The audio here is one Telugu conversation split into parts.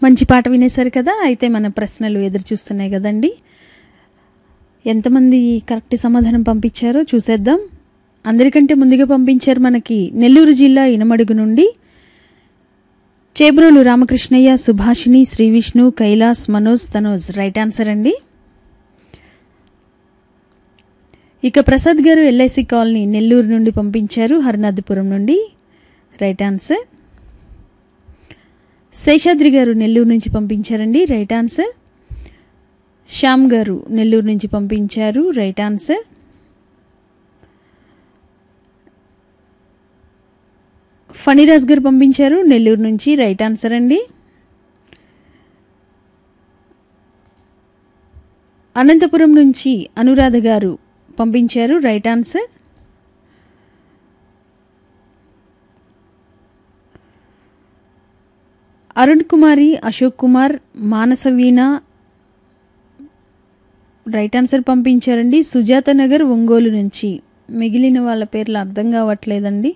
మంచి పాట వినేశారు కదా అయితే మన ప్రశ్నలు ఎదురు చూస్తున్నాయి కదండి ఎంతమంది కరెక్ట్ సమాధానం పంపించారో చూసేద్దాం అందరికంటే ముందుగా పంపించారు మనకి నెల్లూరు జిల్లా ఇనమడుగు నుండి చేబ్రోలు రామకృష్ణయ్య సుభాషిణి శ్రీ విష్ణు కైలాస్ మనోజ్ తనోజ్ రైట్ ఆన్సర్ అండి ఇక ప్రసాద్ గారు ఎల్ఐసి కాలనీ నెల్లూరు నుండి పంపించారు హరినాథపురం నుండి రైట్ ఆన్సర్ శేషాద్రి గారు నెల్లూరు నుంచి పంపించారండి రైట్ ఆన్సర్ శ్యామ్ గారు నెల్లూరు నుంచి పంపించారు రైట్ ఆన్సర్ ఫణిరాజ్ గారు పంపించారు నెల్లూరు నుంచి రైట్ ఆన్సర్ అండి అనంతపురం నుంచి అనురాధ గారు పంపించారు right answer Arun Kumari Ashok Kumar Manasa Veena right answer పంపించారండి సుజాత నగర్ ఒంగోలు నుంచి మిగిలిన వాళ్ళ పేర్లు అర్థం కావట్లేదండి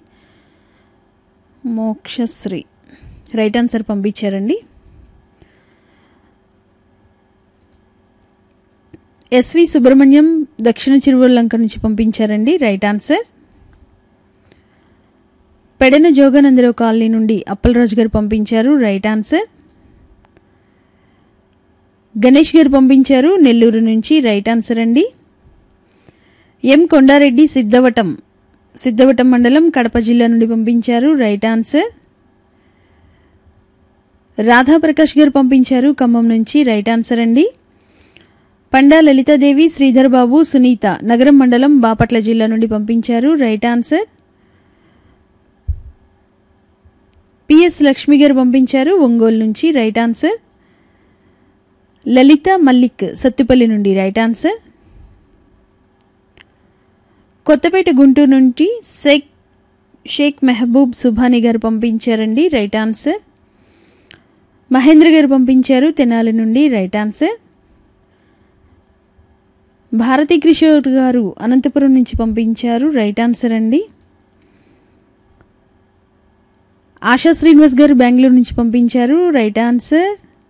మోక్షశ్రీ రైట్ ఆన్సర్ పంపించారండి ఎస్వి సుబ్రహ్మణ్యం దక్షిణ చిరువల్లంక నుంచి పంపించారండి right answer Pedana Joganandarao colony నుండి అప్పలరాజు గారు పంపించారు రైట్ ఆన్సర్ గణేష్ గారు పంపించారు నెల్లూరు నుంచి రైట్ ఆన్సర్ అండి ఎం కొండారెడ్డి సిద్ధవటం సిద్ధవటం మండలం కడప జిల్లా నుండి పంపించారు రైట్ ఆన్సర్ రాధాప్రకాష్ గారు పంపించారు ఖమ్మం నుంచి రైట్ ఆన్సర్ అండి పండా లలితాదేవి శ్రీధర్ బాబు సునీత నగరం మండలం బాపట్ల జిల్లా నుండి పంపించారు రైట్ ఆన్సర్ పిఎస్ లక్ష్మి గారు పంపించారు ఒంగోలు నుంచి రైట్ ఆన్సర్ లలిత మల్లిక్ సత్తుపల్లి నుండి రైట్ ఆన్సర్ కొత్తపేట గుంటూరు నుండి షేక్ షేక్ మెహబూబ్ సుభాని గారు పంపించారండి రైట్ ఆన్సర్ మహేంద్ర గారు పంపించారు తెనాలి నుండి రైట్ ఆన్సర్ భారతీ కిషోర్ గారు అనంతపురం నుంచి పంపించారు రైట్ ఆన్సర్ అండి ఆశా శ్రీనివాస్ గారు బెంగళూరు నుంచి పంపించారు right answer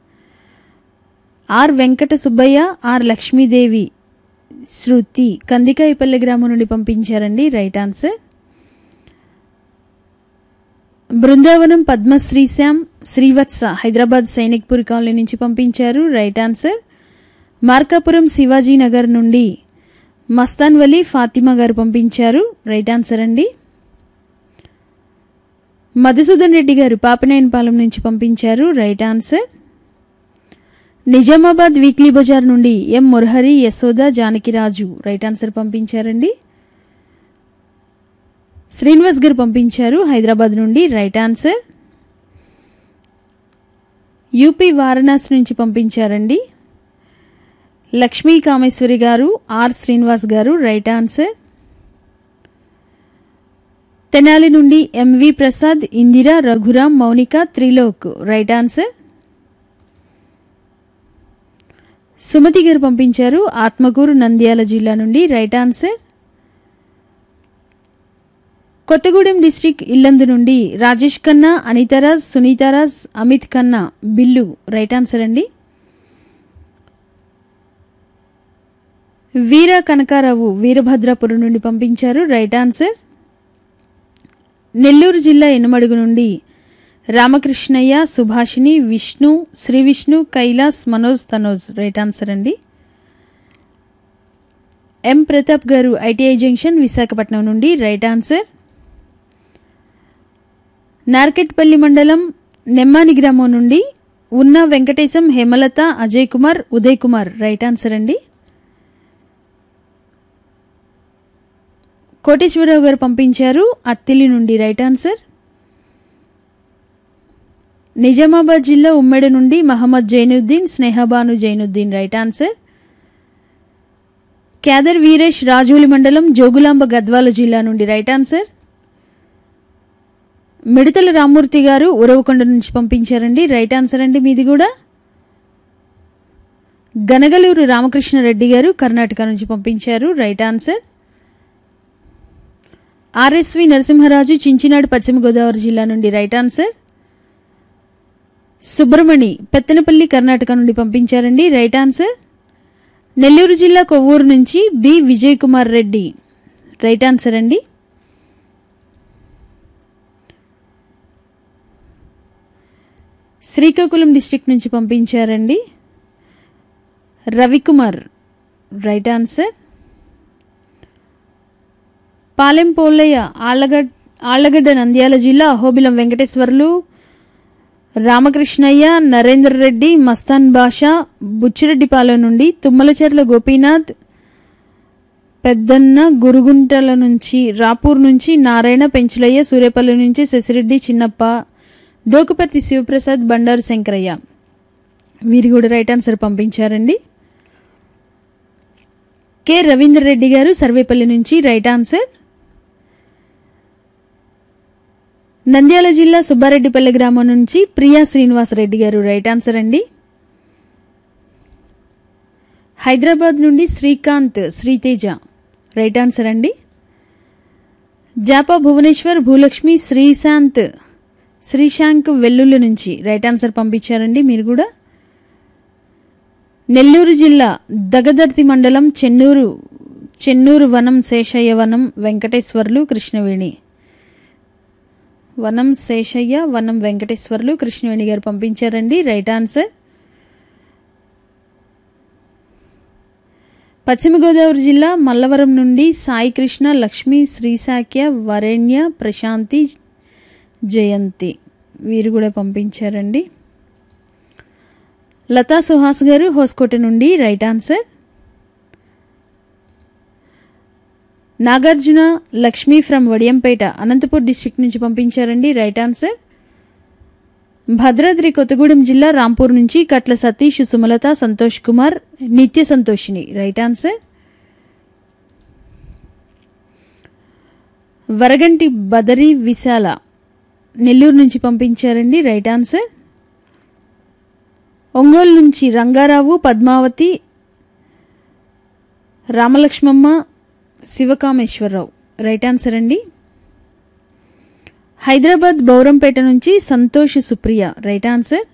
R Venkata Subbaiah R Lakshmidevi Shruti Kandikayapalli గ్రామం నుండి పంపించారండి right answer Brindavanam Padmasri Shyam Srivatsa Hyderabad Sainikpur colony నుంచి పంపించారు రైట్ ఆన్సర్ మార్కాపురం శివాజీ నగర్ నుండి మస్తాన్ వలీ ఫాతిమా గారు పంపించారు రైట్ ఆన్సర్ అండి మధుసూదన్ రెడ్డి గారు పాపనేనిపాలెం నుంచి పంపించారు right answer Nizamabad weekly bazaar నుండి M Murahari Yashoda Janakiraju right answer పంపించారండి శ్రీనివాస్ గారు పంపించారు హైదరాబాద్ నుండి రైట్ ఆన్సర్ యూపీ వారణాసి నుంచి పంపించారండి లక్ష్మీ కామేశ్వరి గారు ఆర్ శ్రీనివాస్ గారు రైట్ ఆన్సర్ తెనాలి నుండి M V Prasad Indira Raghuram Mounika Trilok right answer Sumathi గారు పంపించారు ఆత్మకూరు నంద్యాల జిల్లా నుండి right answer Kothagudem district Yellandu నుండి రాజేష్ ఖన్నా అనితారాజ్ సునీతారాజ్ అమిత్ ఖన్నా బిల్లు రైట్ ఆన్సర్ అండి వీర కనకారావు వీరభద్రాపురం నుండి పంపించారు రైట్ ఆన్సర్ నెల్లూరు జిల్లా ఎనుమడుగు నుండి రామకృష్ణయ్య సుభాషిణి విష్ణు శ్రీ విష్ణు కైలాస్ మనోజ్ తనోజ్ రైట్ ఆన్సర్ అండి ఎం ప్రతాప్ గారు ఐటీఐ జంక్షన్ విశాఖపట్నం నుండి రైట్ ఆన్సర్ నార్కెట్పల్లి మండలం నెమ్మాని గ్రామం నుండి ఉన్న వెంకటేశం హేమలత అజయ్ కుమార్ ఉదయ్ కుమార్ రైట్ ఆన్సర్ అండి కోటేశ్వరరావు గారు పంపించారు అత్తిలి నుండి రైట్ ఆన్సర్ నిజామాబాద్ జిల్లా ఉమ్మెడ నుండి మహమ్మద్ జైనుద్దీన్ స్నేహబాను జైనుద్దీన్ రైట్ ఆన్సర్ క్యాదర్ వీరేష్ రాజోలి మండలం జోగులాంబ గద్వాల జిల్లా నుండి రైట్ ఆన్సర్ మిడతల రామ్మూర్తి గారు ఉరవకొండ నుంచి పంపించారండి రైట్ ఆన్సర్ అండి మీది కూడా గనగలూరు రామకృష్ణారెడ్డి గారు కర్ణాటక నుంచి పంపించారు right answer R S V Narasimharaju Chinchinada Paschima Godavari జిల్లా నుండి రైట్ ఆన్సర్ సుబ్రమణి పెత్తనపల్లి కర్ణాటక నుండి పంపించారండి రైట్ ఆన్సర్ నెల్లూరు జిల్లా కొవ్వూరు నుంచి B Vijay Kumar Reddy right answer అండి శ్రీకాకుళం డిస్ట్రిక్ట్ నుంచి పంపించారండి రవికుమార్ రైట్ ఆన్సర్ పాలెం పోలయ్య ఆళ్ళగడ్ ఆళ్లగడ్డ నంద్యాల జిల్లా అహోబిలం వెంకటేశ్వర్లు రామకృష్ణయ్య నరేందర్ రెడ్డి మస్తాన్ బాషా బుచ్చిరెడ్డిపాలెం నుండి తుమ్మలచెర్ల గోపీనాథ్ పెద్దన్న గురుగుంటల నుంచి రాపూర్ నుంచి నారాయణ పెంచులయ్య సూర్యపల్లి నుంచి శశిరెడ్డి చిన్నప్ప డోకుపర్తి శివప్రసాద్ బండారు శంకరయ్య వీరు కూడా రైట్ ఆన్సర్ పంపించారండి కె రవీందర్ రెడ్డి గారు సర్వేపల్లి నుంచి రైట్ ఆన్సర్ నంద్యాల జిల్లా సుబ్బారెడ్డిపల్లి గ్రామం నుంచి ప్రియా శ్రీనివాసరెడ్డి గారు రైట్ ఆన్సర్ అండి హైదరాబాద్ నుండి శ్రీకాంత్ శ్రీతేజ రైట్ ఆన్సర్ అండి జాపా భువనేశ్వర్ భూలక్ష్మి శ్రీశాంత్ శ్రీశాంక్ వెల్లుల్లి నుంచి రైట్ ఆన్సర్ పంపించారండి మీరు కూడా నెల్లూరు జిల్లా దగదర్తి మండలం చెన్నూరు చెన్నూరు వనం శేషయ్య వనం వెంకటేశ్వర్లు కృష్ణవేణి వనం శేషయ్య వనం వెంకటేశ్వర్లు కృష్ణవేణి గారు పంపించారండి రైట్ ఆన్సర్ పశ్చిమ గోదావరి జిల్లా మల్లవరం నుండి సాయి కృష్ణ లక్ష్మి శ్రీశాఖ్య వరేణ్య ప్రశాంతి జయంతి వీరు కూడా పంపించారండి లతా సుహాస్ గారు హోస్కోట నుండి right answer Nagarjuna Lakshmi from Vadiyampeta Anantapur district నుంచి పంపించారండి రైట్ ఆన్సర్ భద్రాద్రి కొత్తగూడెం జిల్లా రాంపూర్ నుంచి కట్ల సతీష్ సుమలత సంతోష్ కుమార్ నిత్య సంతోషిని రైట్ ఆన్సర్ వరగంటి బదరి విశాల నెల్లూరు నుంచి పంపించారండి రైట్ ఆన్సర్ ఒంగోలు నుంచి రంగారావు పద్మావతి రామలక్ష్మమ్మ శివకామేశ్వరరావు రైట్ ఆన్సర్ అండి హైదరాబాద్ బౌరంపేట నుంచి సంతోష్ సుప్రియ రైట్ ఆన్సర్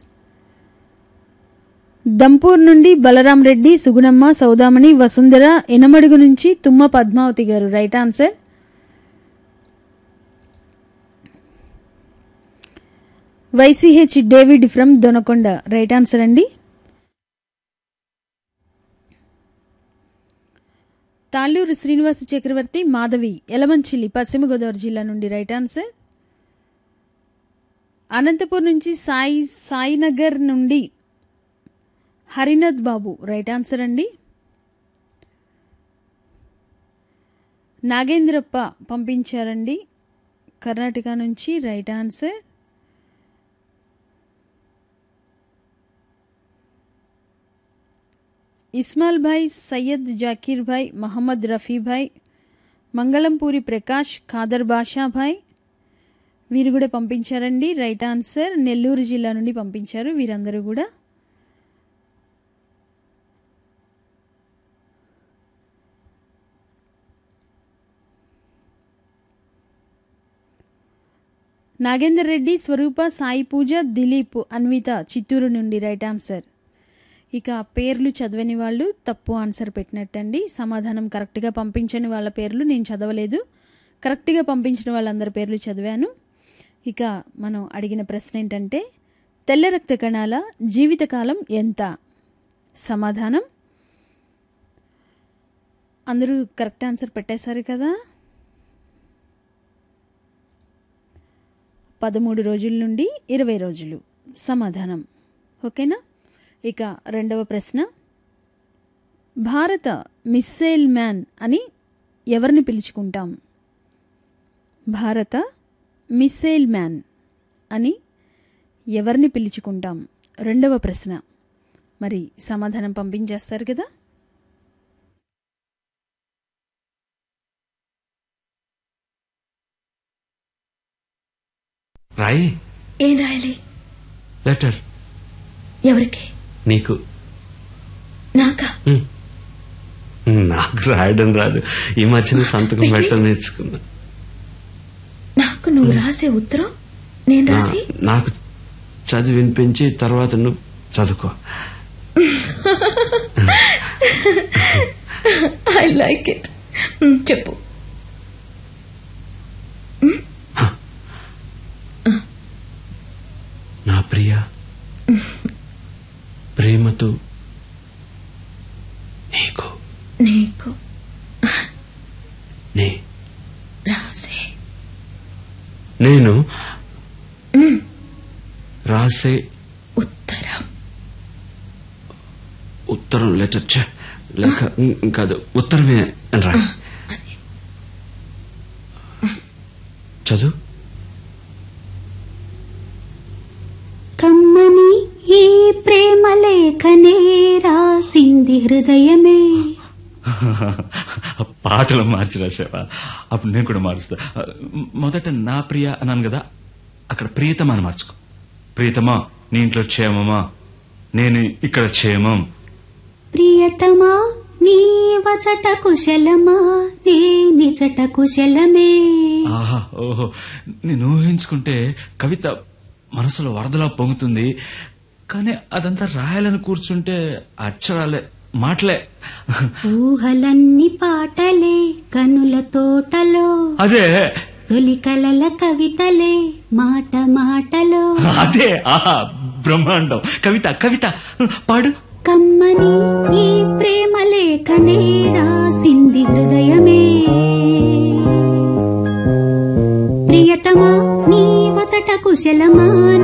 దంపూర్ నుండి బలరాం రెడ్డి సుగుణమ్మ సౌదామణి వసుంధర ఎనమడుగు నుంచి తుమ్మ పద్మావతి గారు right answer Y C H David from Donakonda right answer అండి తాళ్ళూరు శ్రీనివాస చక్రవర్తి మాధవి ఎలమంచిలి పశ్చిమ గోదావరి జిల్లా నుండి రైట్ ఆన్సర్ అనంతపూర్ నుంచి సాయి సాయినగర్ నుండి హరినాథ్ బాబు రైట్ ఆన్సర్ అండి నాగేంద్రప్ప పంపించారండి కర్ణాటక నుంచి రైట్ ఆన్సర్ ఇస్మాల్ భాయ్ సయ్యద్ జాకీర్ భాయ్ మహమ్మద్ రఫీ భాయ్ మంగళంపూరి ప్రకాష్ ఖాదర్ బాషా భాయ్ వీరు కూడా పంపించారండి రైట్ ఆన్సర్ నెల్లూరు జిల్లా నుండి పంపించారు వీరందరూ కూడా నాగేందర్ రెడ్డి స్వరూప సాయి పూజ దిలీప్ అన్విత చిత్తూరు నుండి రైట్ ఆన్సర్ ఇక పేర్లు చదవని వాళ్ళు తప్పు ఆన్సర్ పెట్టినట్టండి సమాధానం కరెక్ట్గా పంపించని వాళ్ళ పేర్లు నేను చదవలేదు కరెక్ట్గా పంపించిన వాళ్ళందరి పేర్లు చదివాను ఇక మనం అడిగిన ప్రశ్న ఏంటంటే తెల్ల రక్త కణాల జీవితకాలం ఎంత సమాధానం అందరూ కరెక్ట్ ఆన్సర్ పెట్టేశారు కదా పదమూడు రోజుల నుండి ఇరవై రోజులు సమాధానం ఓకేనా ఇక రెండవ ప్రశ్న భారత మిస్సైల్ మ్యాన్ అని ఎవరిని పిలుచుకుంటాం భారత మిస్సైల్ మ్యాన్ అని ఎవరిని పిలుచుకుంటాం రెండవ ప్రశ్న మరి సమాధానం పంపించేస్తారు కదా రాయి ఏం రాయాలి లెటర్ ఎవరికి నీకు నాకా ఉమ్. నాకు రాయడం రాదు ఈ మధ్యన సంతకం పెట్టడం నేర్చుకున్నా నాకు నువ్వు రాసే ఉత్తరం నేను రాసి నా- నాకు చదివి వినిపించి తర్వాత నువ్వు చదువుకో ఐ లైక్ ఇట్ చెప్పు నా ప్రియ ప్రేమతో నీకు నీకు నే రాసే నేను రాసే ఉత్తరం ఉత్తరం లెటర్ ఛ, లేక ఉం, కాదు ఉత్తరమే అని రా అది చదువు కమ్మని ఈ ప్రేమ లేఖనే రాసింది హృదయమే పాటలు మార్చి రాసావా అప్పుడు నేను కూడా మారుస్తా మొదట నా ప్రియ అన్నాను కదా అక్కడ ప్రియతమా అని మార్చుకో ప్రియతమా నీ ఇంట్లో క్షేమమా నేను ఇక్కడ క్షేమం ప్రియతమా నీ వచట కుశలమా నే నిజట కుశలమే ఆహా ఓహో నేను ఊహించుకుంటే కవిత మనసులో వరదలా పొంగుతుంది కానీ అదంతా రాయాలని కూర్చుంటే అక్షరాలే మాటలే ఊహలన్నీ పాటలే కనుల తోటలో అదే తొలి కలల కవితలే మాట మాటలో అదే ఆహా బ్రహ్మాండం కవిత కవిత పాడు కమ్మని ఈ ప్రేమ లేఖనే రాసింది హృదయమే ప్రియతమా నీ వచట కుశలమా